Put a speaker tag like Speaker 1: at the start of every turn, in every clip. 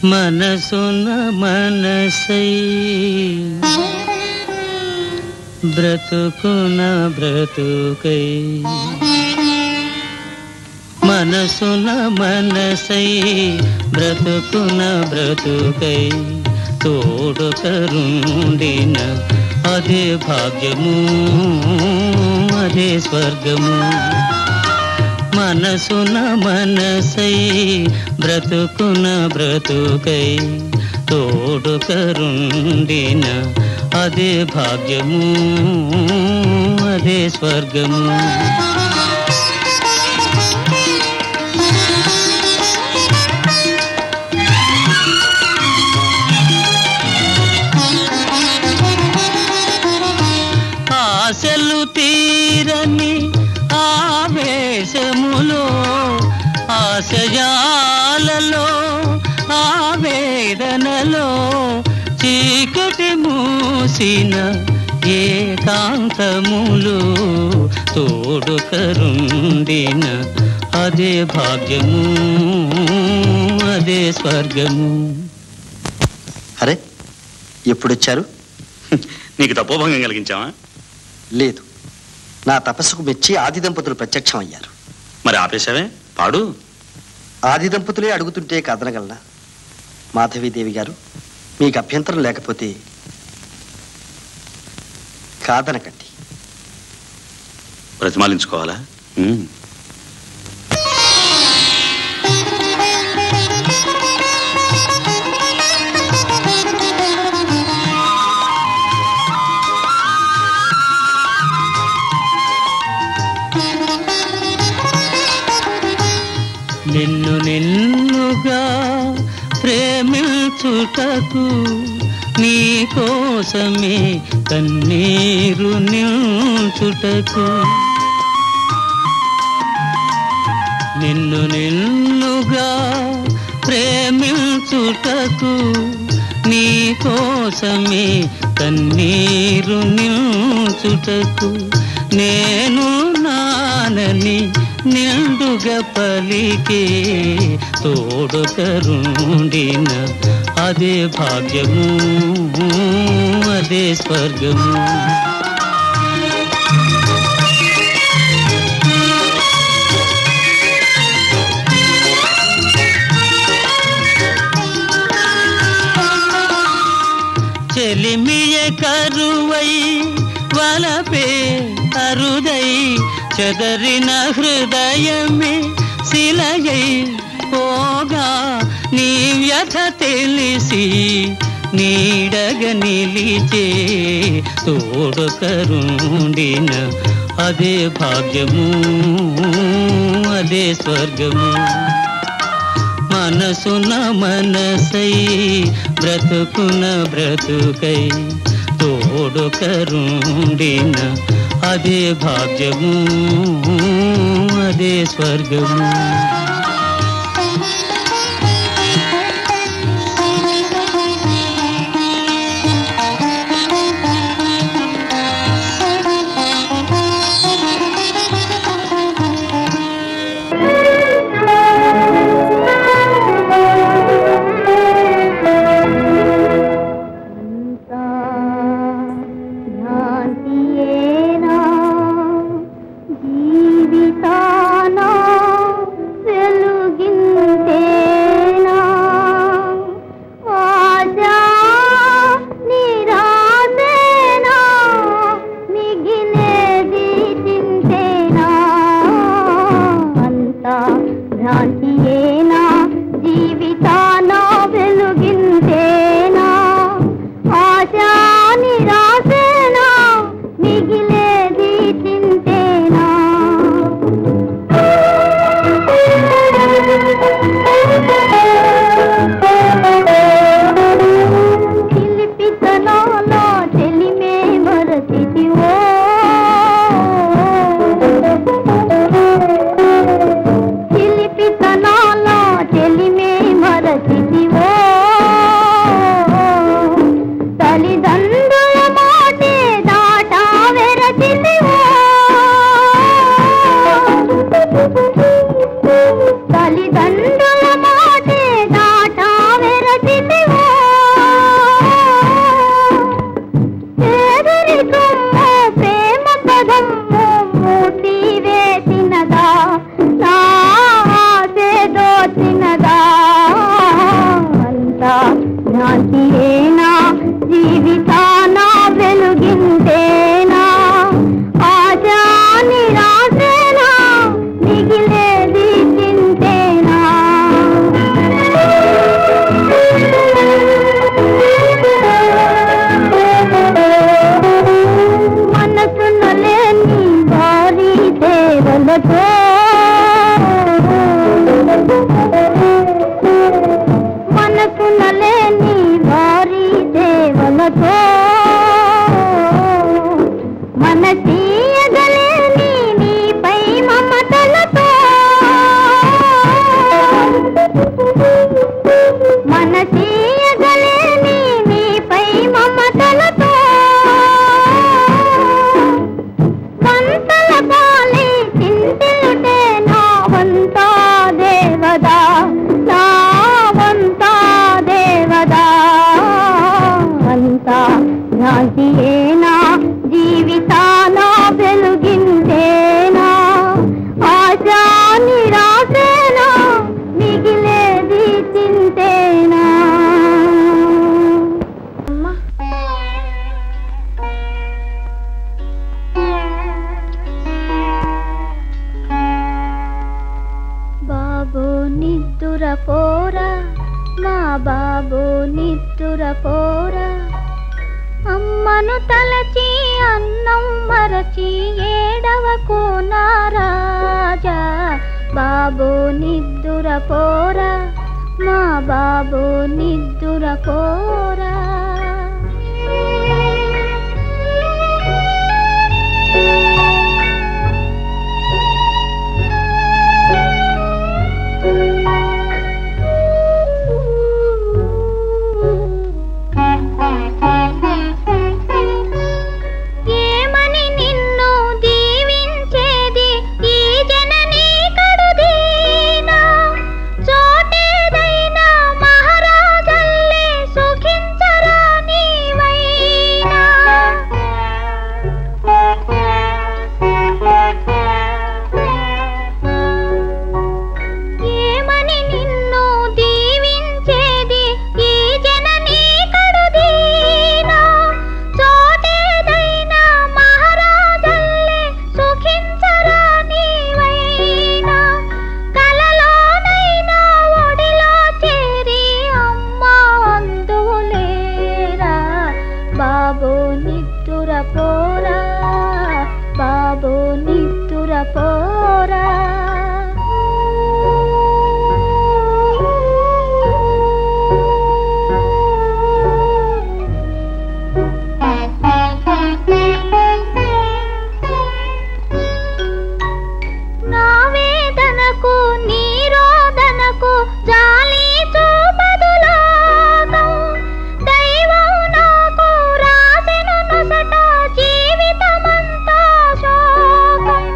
Speaker 1: మనసున మనసై బ్రతుకున బ్రతుకై మనసున మనసై బ్రతుకున బ్రతుకై తోడు కరుండిన అదే భాగ్యము అదే స్వర్గము మనసున మనసై బ్రతుకున బ్రతుకై తోడు కరుండిన అదే భాగ్యము అదే స్వర్గము ఆశలు తీరని ఆవేశములో ఆశయాలలో ఆవేదనలో చీకటి మూసిన ఏకాంతములు తోడు కరుండిన అదే భాగ్యము అదే స్వర్గము
Speaker 2: అరే ఎప్పుడొచ్చారు
Speaker 3: నీకు తపోభంగం కలిగించావా
Speaker 2: లేదు నా తపస్సుకు మెచ్చి ఆది దంపతులు ప్రత్యక్షం అయ్యారు
Speaker 3: మరి ఆపేశావే పాడు
Speaker 2: ఆది దంపతులే అడుగుతుంటే కాదనగలనా మాధవీదేవి గారు మీకు అభ్యంతరం లేకపోతే కాదనకండి
Speaker 3: ప్రతిమాలించుకోవాలా ఉమ్.
Speaker 1: నిన్ను నిన్నుగా ప్రేమించుటకు నీ కోసమే కన్నీరు నిల్చుటకు నిన్ను నిన్నుగా ప్రేమించుటకు నీ కోసమే కన్నీరు నిల్చుటకు నేను నానని నిండుగా పలికే తోడు కరుండిన అదే భాగ్యము అదే స్వర్గము చెలిమియ కరువై వలపే అరుదై చెదరిన హృదయమే శిలయై పోగా నీ వ్యథ తెలిసి నీడగ నిలిచే తోడు కరుండిన అదే భాగ్యము అదే స్వర్గము మనసున మనసై బ్రతుకున బ్రతుకై తోడు కరుండిన అదే భాగ్యము అదే స్వర్గము
Speaker 4: భ్రాంతియేనా జీవితానా మనసీయగలేని నీపై మమతలతో వంతల పాలి చింతిలుటే నా వంతా దేవదా నా వంతా దేవదా అంతా భ్రాంతియేనా జీవితాన వెలుగిందేనా ఆశా నిరాశేనా మిగిలేది చింతేనా బాబు నిద్దుర పోరా మా బాబు నిద్దుర పోరా అమ్మను తలచి అన్నం మరచి ఏడవకు నారాజా బాబు నిద్దుర పోరా మా బాబు నిద్దుర పోరా ఏమని నిన్ను దీవించేది ఈ జననీ కడుదీనా చోటేదైనా మహారాజల్లే సుఖించరా నీవైనా ఏమని నిన్ను దీవించేది ఈ జననీ కడుదీనా చోటేదైనా మహారాజల్లే సుఖించరా నీవైనా కలలోనైనా ఒడిలో చేరి అమ్మ అందులేరా బాబు నిద్దుర పోరా బాబు నిద్దుర పోరా నా వేదనకు నీరోదనకు జాలి చూపదు లోకం దైవం నాకు రాసెను నొసట జీవితమంతా శోకం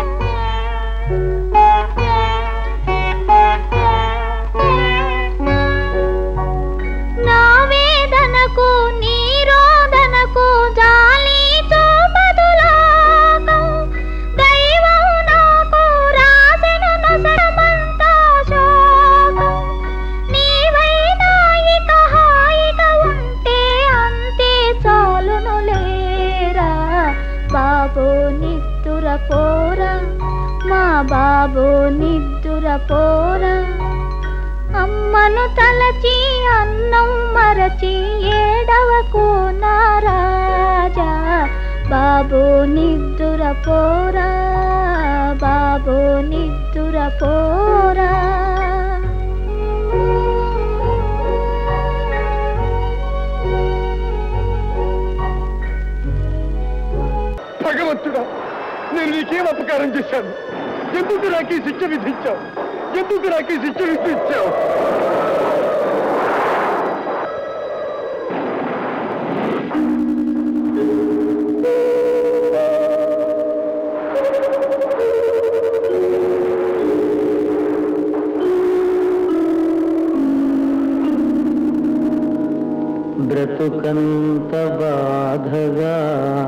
Speaker 4: నా వేదనకు నీరోదనకు జాలి చూపదు లోకం దైవం నాకు రాసెను నొసటమంతా శోకం నీవైనా ఇక హాయిగా ఉంటే అంతే చాలును లేరా బాబు నిద్దుర పోరా మా బాబు నిద్దుర పోరా అమ్మను తలచి అన్నం మరచి ఏడవకు నారాజా బాబు నిద్దుర పోరా బాబు నిద్దుర పోరా
Speaker 5: భగవంతుడా నేను నీకేం అపకారం చేశాను ఎందుకు నాకు ఈ శిక్ష విధించావు ఎందుకు నాకు ఈ శిక్ష విధించావు
Speaker 1: బ్రతుకంత బాధగా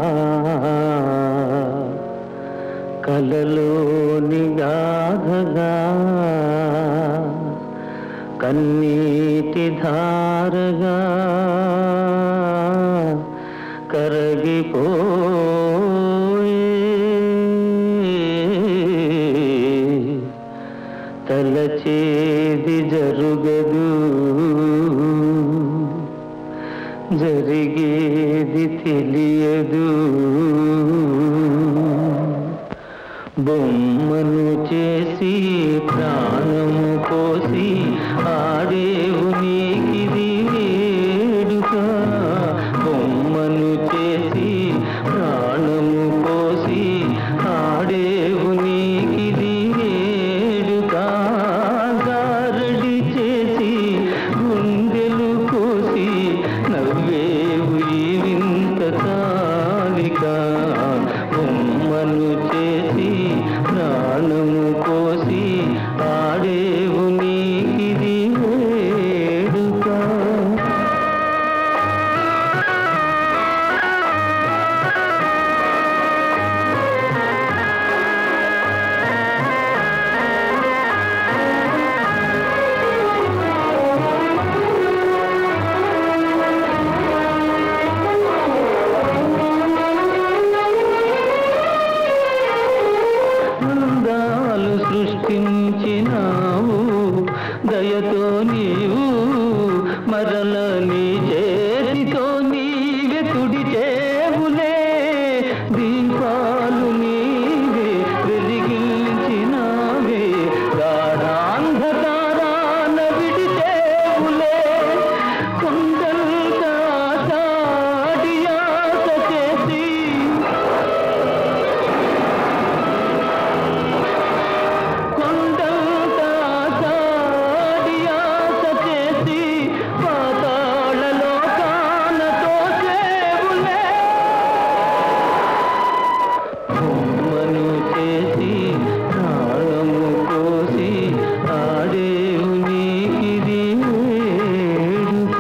Speaker 1: కలలోని గాధగా కన్నీటి ధారగా కరగిపోయే తలచేది జరుగదు జరిగేది తెలియదు బొమ్మను చేసి ప్రాణము పోసి ఆడేవు నీకిది వేడుక బొమ్మను చేసి ప్రాణము పోసి ఆడేవు నీకిది వేడుక గారడి నీవు మరల నీ చేతితో నీవే తుడిచేవులే దీపాలు నీవే వెలిగించినావే గాఢాంధకారాన విడిచేవులే కొండంత సాడియాస చేసి కొండంత సాడియాస చేసి పాతాళ లోకాలతో సేవులే బొమ్మను చేసి ప్రాణము కోసి ఆడేవు నీకిది వేడుక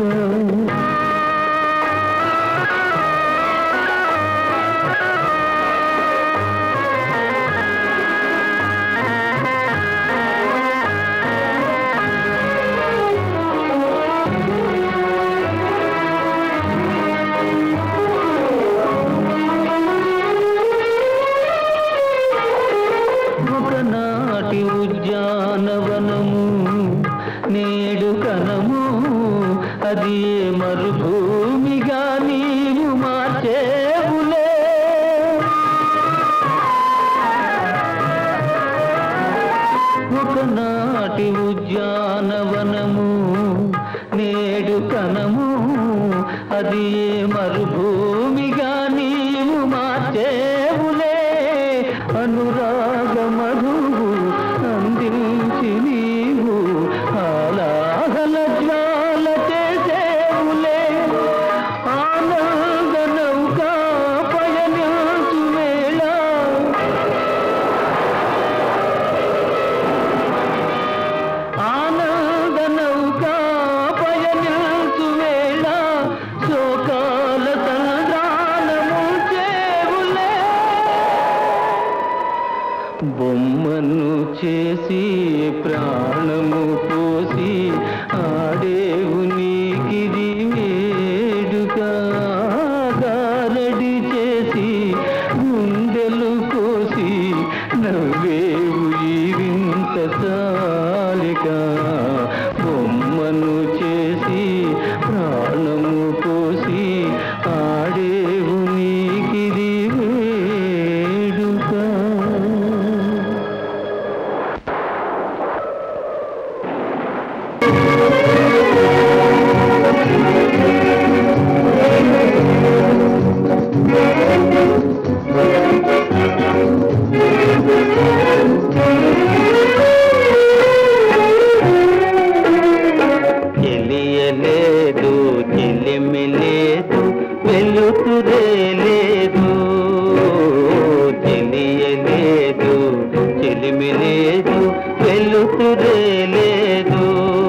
Speaker 1: ఒకనాటి ఉద్యానవనము నేడు కనము అది ఏ మరుభూమిగా నీవు మార్చేవులే ఒకనాటి ఉద్యానవనము నేడు కనము అది ఏ మరుభూమిగా నీవు మార్చేవులే అనురాగ మధువు అందించి నీవు ఆలాహల జ్వాల చేసేవులే ఆనంద నౌకా పయనించు వేళ ఆనంద నౌకా పయనించు వేళ శోకాల సంద్రానము చేవులే బొమ్మను చేసి ప్రాణము పోసి ఆడేవు నీకిది వేడుక గారడి చేసి గుండెలు కోసి నవ్వేవు ఈ వింత చాలిక బొమ్మను చేసి ప్రాణము పోసి ఆడేవు నీకిది వేడుక తెలియలేదు చెలిమి లేదు వెలుతురే లేదు తెలియలేదు చెలిమి లేదు వెలుతురే లేదు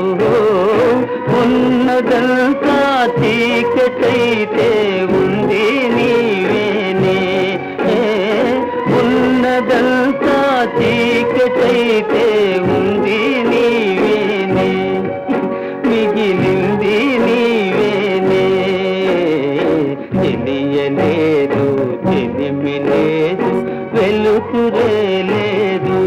Speaker 1: ఉన్నదంతా చీకటైతే ఉంది నీవేనే ఉన్నదంతా చీకటైతే ఉంది నీవేనే మిగిలింది నీవేనే తెలియలేదు తెలిమి లేదు వెలుతురే లేదు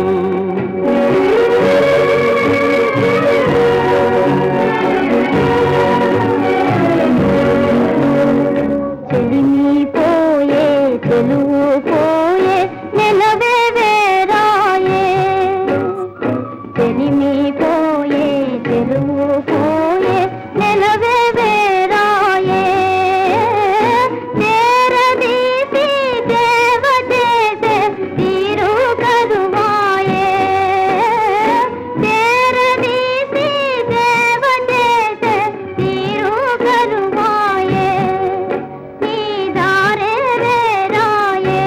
Speaker 4: చెలిమి పోయే తెలుగు పోయే నెలవే వేరాయే చెలిమి పోయే తెలుగు పోయే నెలవే వేరాయే నేరదీసి దేవ చేసే తీరు కరువాయే నేరదీసి దేవ చేసే తీరు కరువాయే నీ దారే రాయే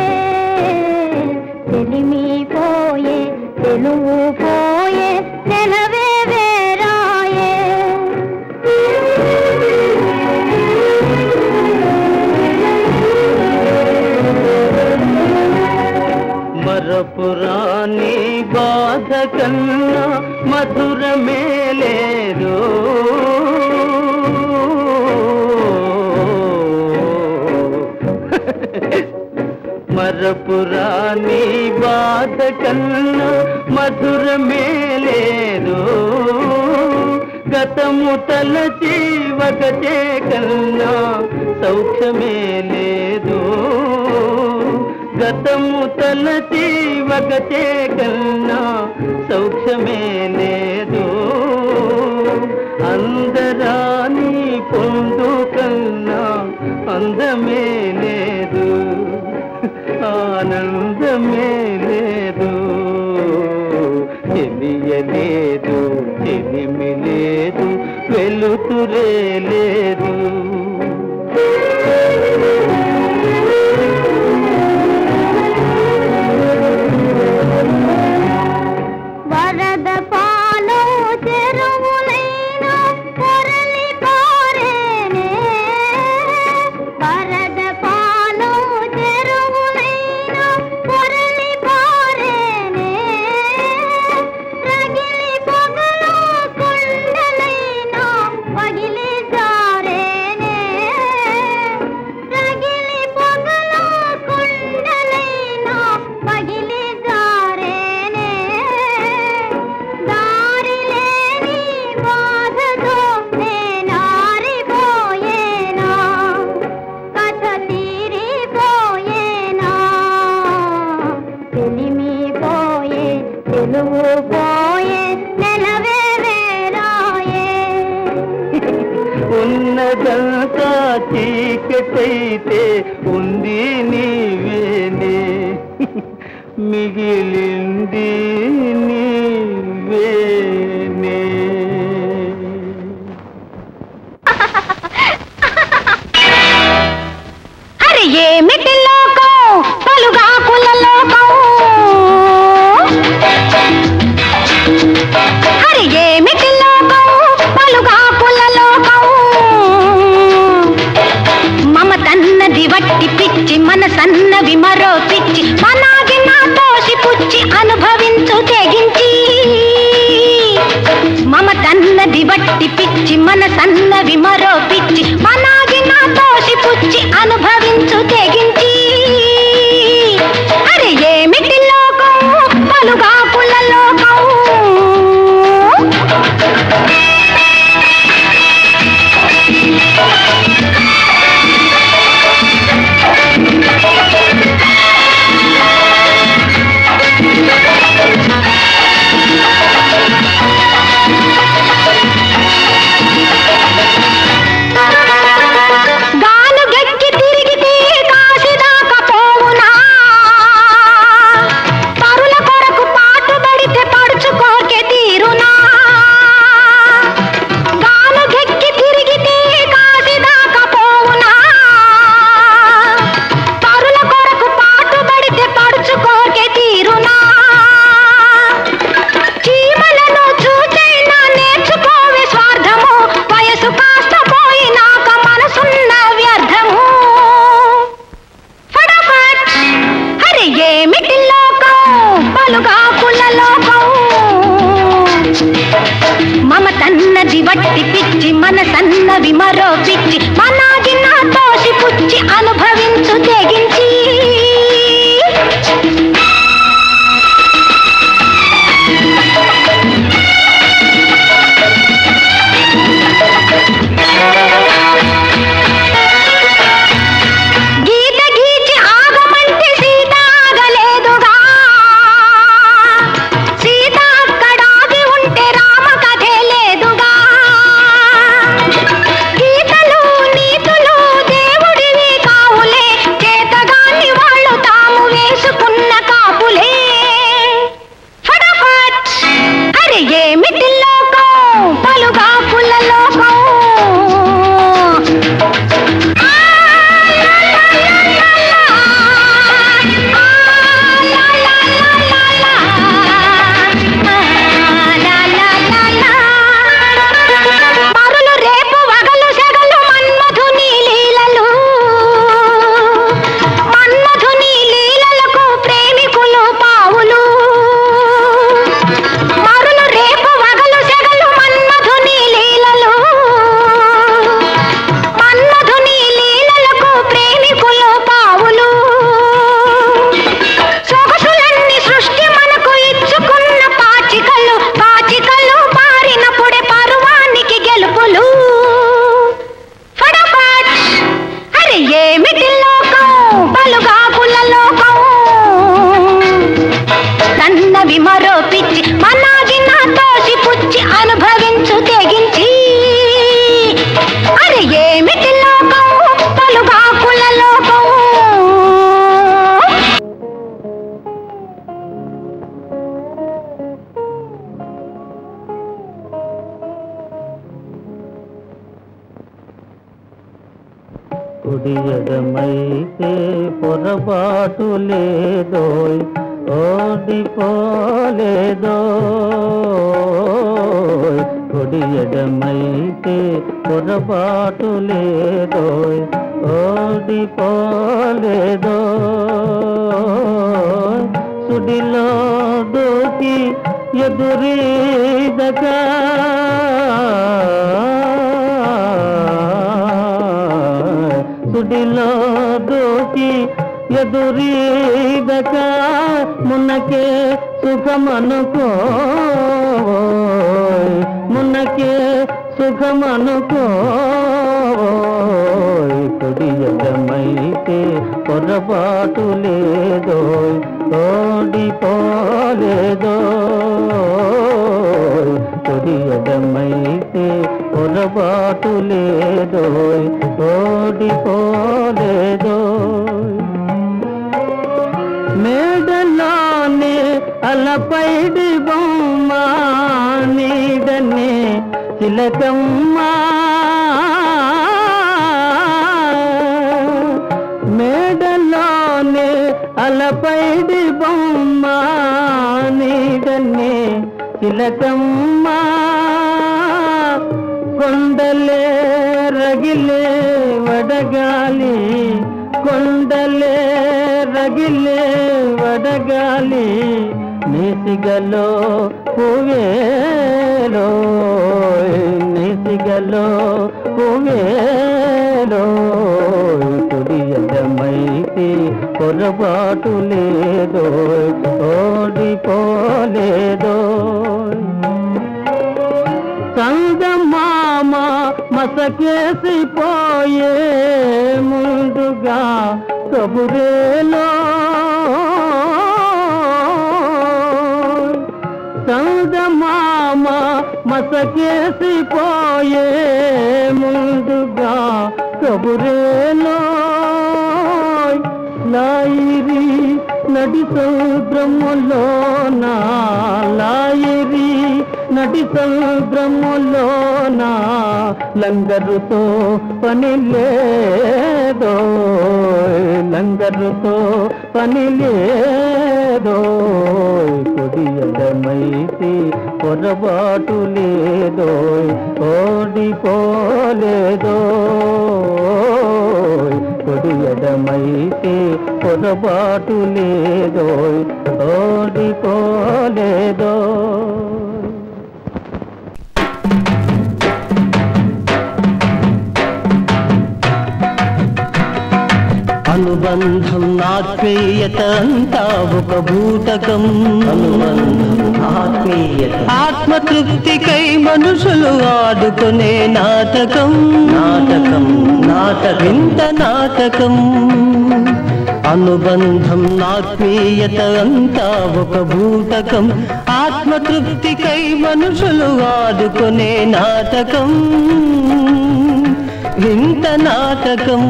Speaker 4: తెలిమి పోయే తెలుగు పోయే నెలవే వేరాయే
Speaker 1: మరపురాని బాధ కన్నా మధురమే లేదు మరపురాని బాధ కన్నా మధురమే లేదు గతము తలచి ఒకటే కన్నా సౌఖ్యమే లేదు గతము తలచి ఒకటే కన్నా సౌఖ్యమే లేదు అందరాని పొందు కన్నా అందమే లేదు ఆనందమే లేదు తెలియలేదు తెలిమి లేదు వెలుతురే లేదు
Speaker 4: వరద పాలు చెరువులైన పొరలి పారేనే వరద పాలు చెరువులైన పొరలి పారేనే రగిలి పొగలు కొండలైన పగిలి జారేనే రగిలి పొగలు కొండలైన పగిలి జారేనే దారి లేని బాధతో నేనారిపోయేనా కథ తీరిపోయేనా తెలిమిపోయే తెలుగు పోయే నెలవే వేరాయే
Speaker 1: ఉన్నదంతా చీకటైతే ఉంది నీవేనే మిగిలింది నీవేనే
Speaker 4: అరే ఏమిటి లోకం పలుగాకుల లోకం అరే ఏమిటి లోకం పలుగాకుల లోకం మమతన్నది వట్టి పిచ్చి మనసన్నవి మరో పిచ్చి మనాగి నా తోసి పుచ్చి అనుభవించు తెగించి మమతన్నది వట్టి పిచ్చి మనసన్నవి మరో పిచ్చి మనాగి నా తోసి పుచ్చి అనుభవించు తెగించి అరే ఏమిటి లోకం పలుగాకుల లోకం గాను గెక్కి తిరిగితే కాశీదాకా పోవునా పరుల కొరకు పాటుపడితే పడుచుకోకే తీరునా గాను గెక్కి తిరిగితే కాశీదాకా పోవునా పరుల కొరకు పాటుపడితే పడుచుకోకే తీరునా చీమలను చూచైనా నేర్చుకోవే స్వార్థము వయసు కాస్త పోయినాక మనసున్న వ్యర్థము ఫటాఫట్ అరే ఏమిటి లోకం పలుగాకుల లోకం మమతన్నది వట్టి పిచ్చి మనసన్నవి మరో పిచ్చి మనాగి నా తోసి పుచ్చి అనుభవించు తెగించి గీత గీచి ఆగమంటే సీత ఆగలేదుగా సీత అక్కడాగి ఉంటే రామ కథే లేదుగా గీతలు నీతులు దేవుడివి కావులే చేతగాని
Speaker 1: కుడి ఎడమైతే పొరపాటు లేదోయ్ ఓడిపోలేదో కుడి ఎడమైతే పొరపాటు లేదోయ్ ఓడిపోలేదో సుడిలో దూకి ఎదురీదగా సుడిలో దూకి ఎదురీదక మున్నకే సుఖమనుకో మున్నకే సుఖమనుకో కుడి ఎడమైతే పొరపాటు లేదో ఓడిపోలేదో కుడి ఎడమైతే పొరపాటు లేదో ఓడిపోలేదో మేడలోనే అలపైడి బొమ్మ నీడనే చిలకమ్మ మేడలోనే అలపైడి బొమ్మ నీడనే చిలకమ్మ కొండలే రగిలే వడగాలి కొండలే రగిలే వడగాలి నేసిగలో పువేలో నేసిగలో పువేలో కుడి ఎడమైతే పొరపాటు లేదో ఓడిపోలేదో చందమామ మసకేసిపోయే ముందుగా కబురేలో చందమామ మసకేసిపోయే ముందుగా కబురేలో లాయిరి నడి సముద్రములోన లాయిరి నడి సముద్రములోన లంగరుతో పని లేదో లంగరుతో పని లేదో కొడి ఎడమైతే పొరపాటు లేదో ఓడిపోలేదో కొడి ఎడమైతే పొరపాటు లేదో ఓడిపోలేదో అనుబంధం ఆత్మీయత అంతా ఒక భూతకం అనుబంధం ఆత్మీయత ఆత్మతృప్తికై మనుషులు ఆడుకునే నాటకం నాటకం నాటకం ఇంత నాటకం అనుబంధం ఆత్మీయత అంతా ఒక భూతకం ఆత్మతృప్తికై మనుషులు ఆడుకునే నాటకం వింత నాటకం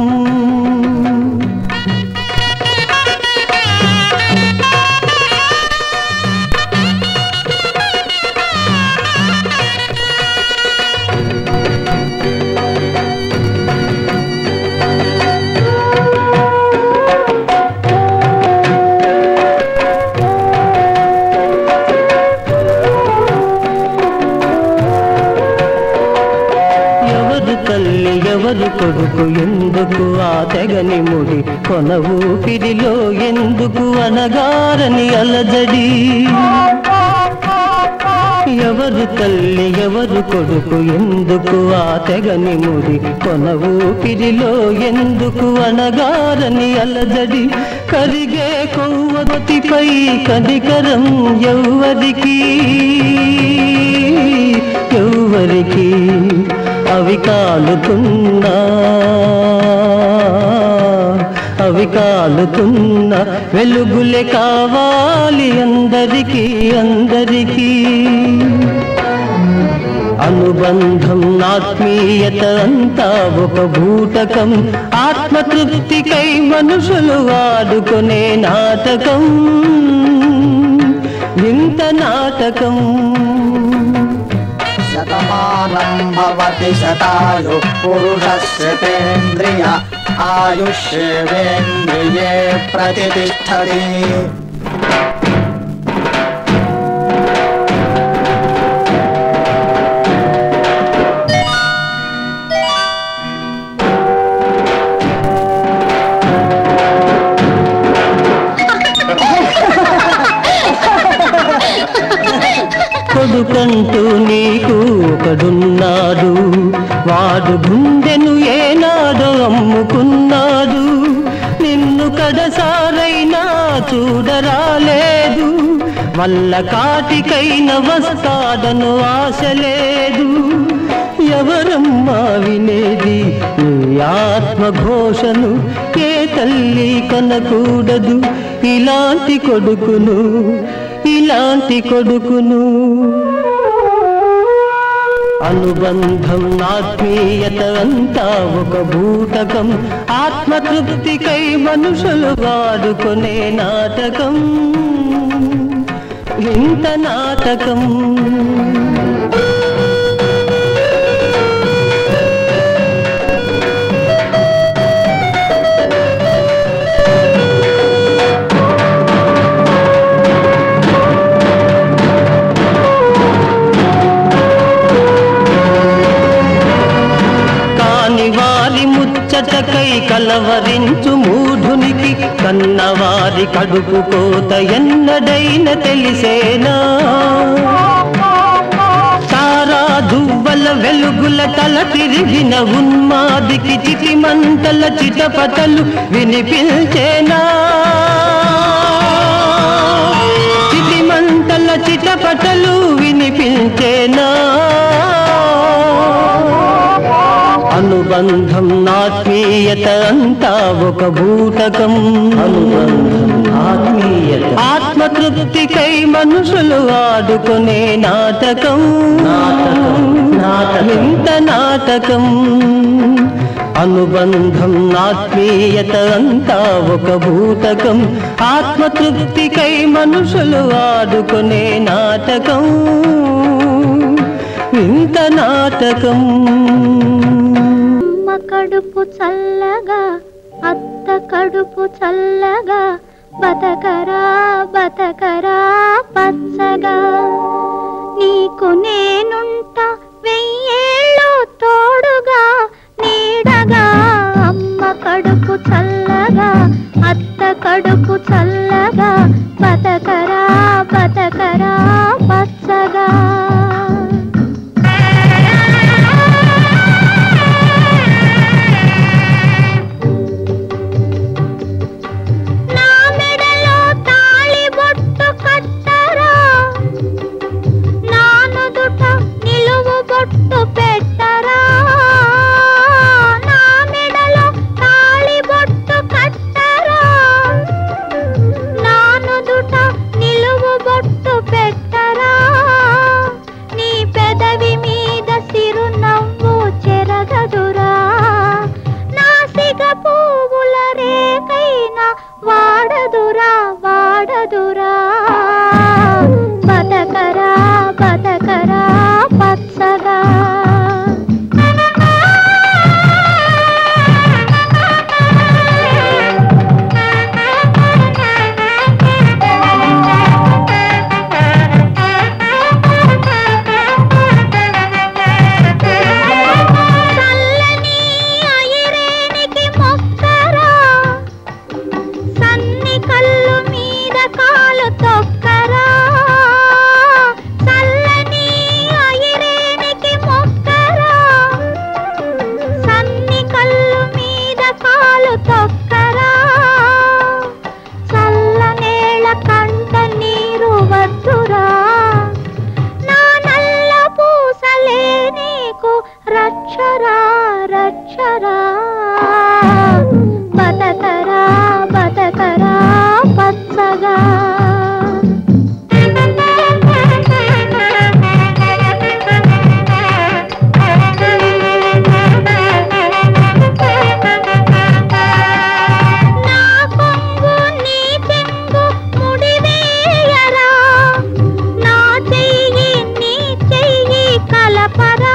Speaker 1: ఎవరు తల్లి ఎవరు కొడుకు ఎందుకు ఆ తెగని ముడి కొన ఊపిరిలో ఎందుకు అనగారని అలజడి ఎవరు తల్లి ఎవరు కొడుకు ఎందుకు ఆ తెగని ముడి కొన ఊపిరిలో ఎందుకు అనగారని అలజడి కరిగే కొవ్వొత్తిపై కనికరం ఎవ్వరికి ఎవ్వరికి అవి కాలుతున్నా అవి కాలుతున్న వెలుగులే కావాలి అందరికీ అందరికీ అనుబంధం ఆత్మీయత అంతా ఒక భూతకం ఆత్మతృప్తికై మనుషులు వాడుకునే నాటకం వింత నాటకం
Speaker 2: శతమానం
Speaker 6: शतमानं भवति शतायु पुरुषस्य तेन्द्रिय आयुष्येवेन्द्रिये प्रतिष्ठति
Speaker 1: కొడుకంటూ నీకు ఒకడున్నాడు వాడు గుండెను ఏనాడో అమ్ముకున్నాడు నిన్ను కడసారైనా చూడరాలేదు వల్ల కాటికైన వస్తాడను ఆశ లేదు ఎవరమ్మా వినేది నీ ఆత్మఘోషను ఏ తల్లి కనకూడదు ఇలాంటి కొడుకును ఇలాంటి కొడుకును అనుబంధం ఆత్మీయత అంతా ఒక భూతకం ఆత్మతృప్తికై మనుషులు వాడుకునే నాటకం ఇంత నాటకం కాని వారి ముచ్చటకై కలవరించు మూఢునికి కన్నవారి కడుపు కోత ఎన్నడైన తెలిసేనా తారా దువ్వల వెలుగుల తల తిరిగిన ఉన్మాదికి చిటి మంటల చిటపటలు వినిపించేనా చిటి మంటల చిటపటలు వినిపించేనా అనుబంధం ఆత్మీయత అంతా ఒక భూతకం అనుబంధం ఆత్మీయత ఆత్మతృప్తికై మనుషులు ఆడుకునే నాటకం నాటకం నాటకం ఇంత నాటకం అనుబంధం ఆత్మీయత అంతా ఒక భూతకం ఆత్మతృప్తికై మనుషులు ఆడుకునే నాటకం ఇంత నాటకం
Speaker 4: అమ్మ కడుపు చల్లగా అత్త కడుపు చల్లగా బతకరా బతకరా పచ్చగా నీకు నేనుంటా వెయ్యేళ్ళు తోడుగా నీడగా అమ్మ కడుపు చల్లగా అత్త కడుపు చల్లగా బతకరా బతకరా పచ్చగా నా మెడలో తాళి బొట్టు కట్టరా నా నుదుట నిలువు బొట్టు పెట్టరా నా మెడలో తాళి బొట్టు కట్టరా నా నుదుట నిలువు బొట్టు పెట్టరా నీ పెదవి మీద సిరునవ్వు చెరగదురా నా సిగ పువ్వుల రేకైనా వాడదురా వాడదురా బతకరా బతకరా పచ్చగా చల్లని ఐరేనికి మొక్కరా సన్ని కళ్ళు మీద కాలు తొక్కరా చల్లని ఐరేనికి మొక్కరా సన్ని కళ్ళు మీద కాలు తొక్కరా చల్లనేళ్ళ కంట నీరు వద్దురా నా నల్ల పూసలే నీకు రక్షరా రక్షరా బతకరా బతకరా పచ్చగా నా కొంగు నీ చెంగు ముడివేయరా నా చెయ్యి నీ చెయ్యి కలపరా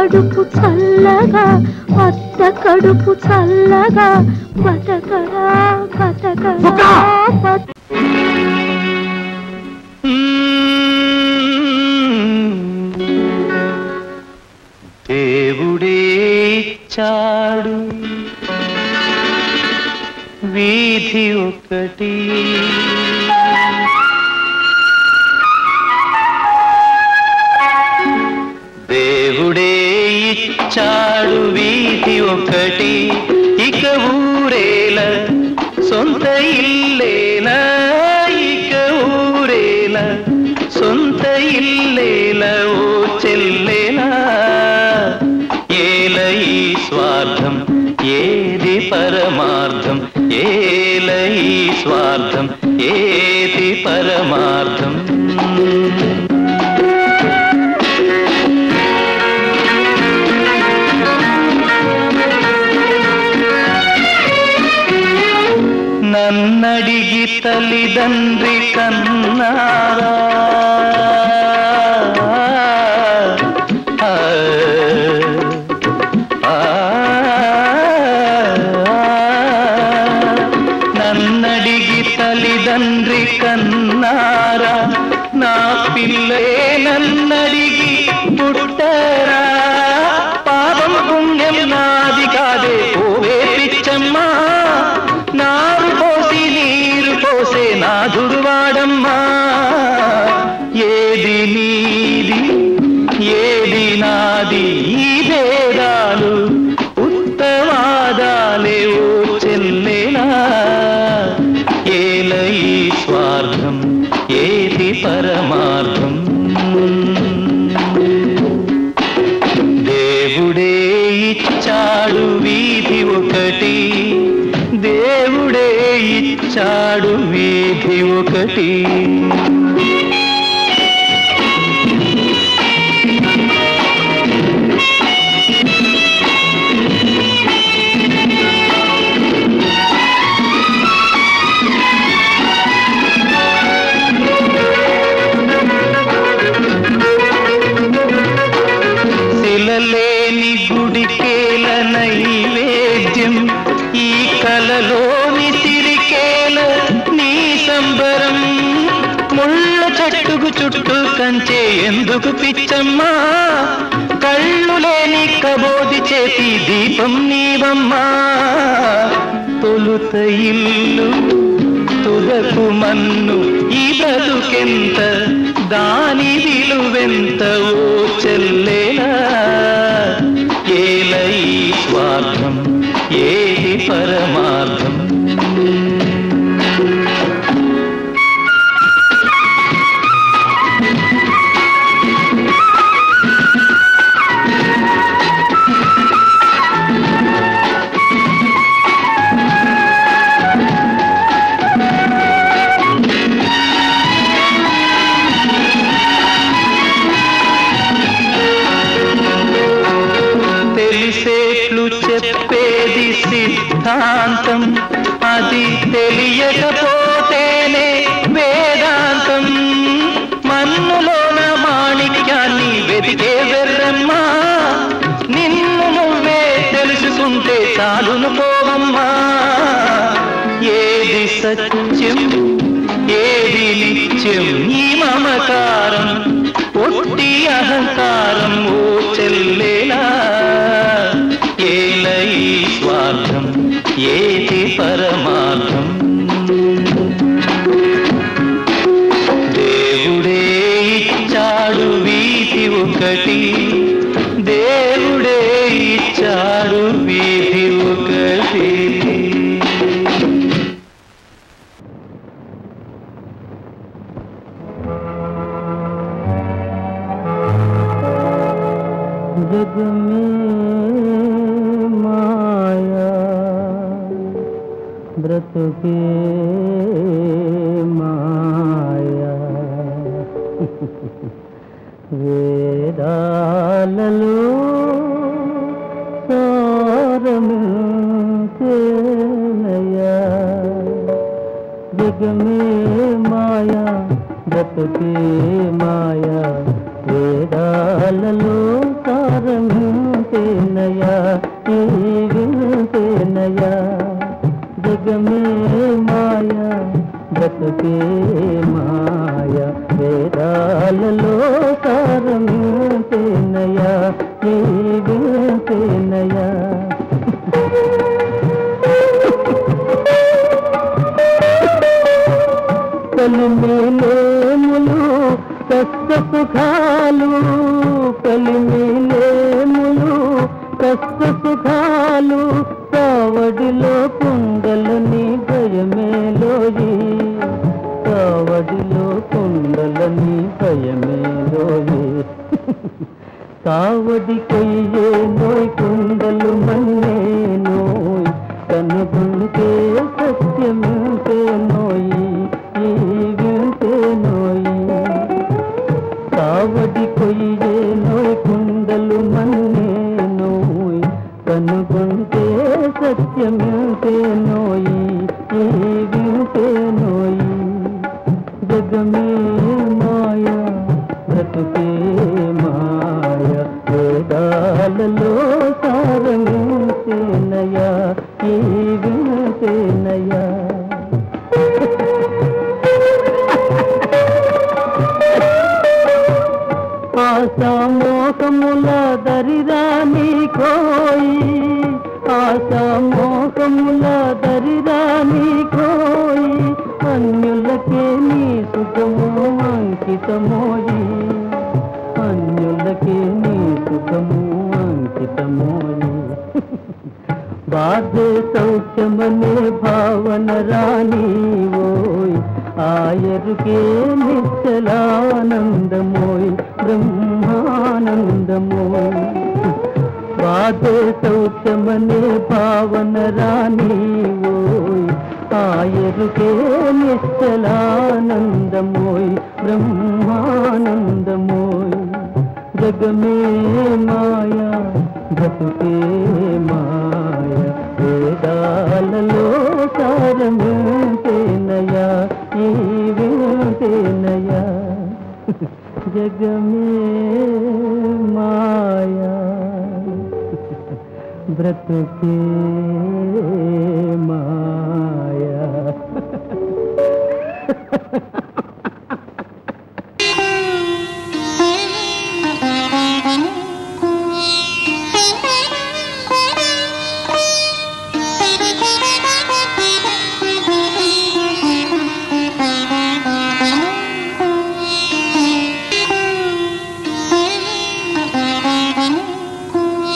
Speaker 4: కడుపు చల్లగా అత్త కడుపు చల్లగా బతకరా బతకరా బత
Speaker 1: దేవుడే ఇచ్చాడు వీధి ఒకటి దేవుడే ఇచ్చాడు వీధి ఒకటి ఇక ఊరేల సొంత ఇల్లేల ఇక ఊరేల సొంత ఇల్లేల ఓ చెల్లేలా ఏల ఈ స్వార్థం ఏది పరమార్థం ఏల ఈ స్వార్థం ఏది పరమార్థం నన్నడిగి తల్లిదండ్రి కన్నారా ఆ, ఆ, నన్నడిగి తల్లిదండ్రి కన్నారా నా పిల్లే నన్నడిగి పుట్టరా పాపం పుణ్యం నాది కాదే ఓవే పిచ్చమ్మా నారు పోసి నీరు పోసే నాదుడు వాడమ్మా ఏది నీది ఏది నాది ఈ భేదాలు ఉత్తవాదాలే ఓ చెల్లెలా ఏల ఈ స్వార్థం ఏది పరమార్థం దేవుడే ఇచ్చాడు వీధి ఒకటి దేవుడే ఇచ్చాడు వీధి ఒకటి శిలలేని గుడికేల నైవేద్యం ఈ కలలోని సిరికేల నీ సంబరం ముళ్ళ చెట్టుకు చుట్టూ కంచే ఎందుకు పిచ్చమ్మా కళ్ళు లేని కబోది చేతి దీపం నీవమ్మా తొలుత ఇల్లు తుదకు మన్ను ఈ బ్రతుకెంత దాని విలువెంత ఓ చెల్లేలా ఏల ఈ స్వార్థం ఏది పరమార్థం తెలిసేట్లు చెప్పేది సిద్ధాంతం అది తెలియకపోతేనే వేదాంతం మన్నులోన మాణిక్యాన్ని వెతికే వెర్రమ్మా నిన్ను నువ్వే తెలుసుకుంటే చాలును పోవమ్మా ఏది సత్యం ఏది నిత్యం ఈ మమకారం ఒట్టి అహంకారం ఓ చెల్లేలా ఏల ఈ స్వార్థం ఏది పరమార్థం దేవుడే ఇచ్చాడు వీధి ఒకటి దేవుడే ఇచ్చాడు వీధి ఒకటి जग में माया व्रत के माया వేదాలలో సారమించేనయ్యా జగ మే మాయా బ్రతుకే మాయా వేదాలలో సారమేనయా ఈ వింతేనయా జగమే మాయా బ్రతుకే మాయా వేదాలలో సారమేనయా ఈ వింతేనయా కలిమిలేములు కష్ట సుఖాలు కలిమిలేములు కష్ట సుఖాలు కావడిలో కుండలని భయమేలోయి కావడిలో కుండలని భయమేలోయి కావడి కొయ్యే నోయ్ కుండలు మన్నే నోయ్ కనుగొంటే సత్యమింతే నోయి ఈ వింతే నోయి కావడి కొయ్యే నోయ్ కుండలు మన్నే నోయ్ కనుగొంటే సత్యమింతే నోయి ఈ వింతే నోయి జగమే మాయా బ్రతుకే మాయ వేదాలలో సారమేనయా ఈ వినసేనయా ఆశామోహముల దరిరాని కోయి ఆశామోహముల దరిరాని కోయి అన్యులకే నీ సుఖము అంకితమోయి అన్యులకే నీ సుఖము అంకితమోయి బాధే సౌఖ్యమనే భావన రాని ఓయ్ ఆయరుకే నిశ్చలానందమోయ్ బ్రహ్మానందమోయ్ బాధే సౌఖ్యమనే భావన రాని ఓయ్ ఆయరుకే నిశ్చలానందమోయ్ బ్రహ్మానందమోయ్ జగమే మాయా బ్రతుకే మాయ వేదాలలో సారమేనయా ఈ వేనయా జగమే మాయా బ్రతుకే మాయ